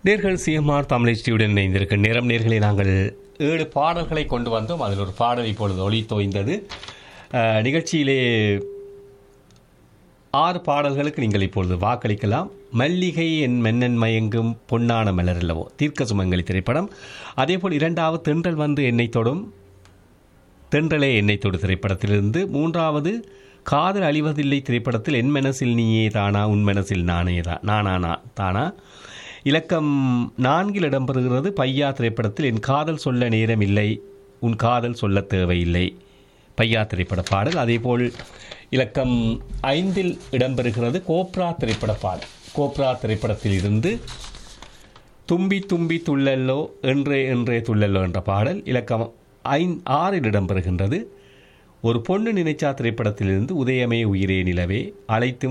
நேர்கள் சிஎம்ஆர் தமிழ் ஸ்டியுடன் இணைந்திருக்க நேரம் நேர்களை நாங்கள் ஏழு பாடல்களை கொண்டு வந்தோம் அதில் ஒரு பாடல் இப்பொழுது ஒளி தோய்ந்தது அஹ், நிகழ்ச்சியிலே ஆறு பாடல்களுக்கு நீங்கள் இப்பொழுது வாக்களிக்கலாம் மல்லிகை என் மென்னன் மயங்கும் பொன்னான மலர் அல்லவோ தீர்க்க சுமங்கலி திரைப்படம் அதேபோல் இரண்டாவது தென்றல் வந்து என்னை தொடும் தென்றலே என்னை தொடு திரைப்படத்திலிருந்து மூன்றாவது காதல் அழிவதில்லை திரைப்படத்தில் என் மனசில் நீயே தானா உன் மனசில் நானே தான் நானா நான் தானா இலக்கம் நான்கில் இடம்பெறுகிறது பையா திரைப்படத்தில் என் காதல் சொல்ல நேரம் இல்லை உன் காதல் சொல்ல தேவையில்லை பையா திரைப்பட பாடல் அதேபோல் இலக்கம் ஐந்தில் இடம்பெறுகிறது கோப்ரா திரைப்பட பாடல் கோப்ரா திரைப்படத்தில் இருந்து தும்பி தும்பி துள்ளல்லோ என்றே என்றே துள்ளல்லோ என்ற பாடல் இலக்கம் ஐந் ஆறில் இடம்பெறுகின்றது ஒரு பொண்ணு நினைச்சா திரைப்படத்திலிருந்து உதயமே உயிரே நிலவே அழைத்தும்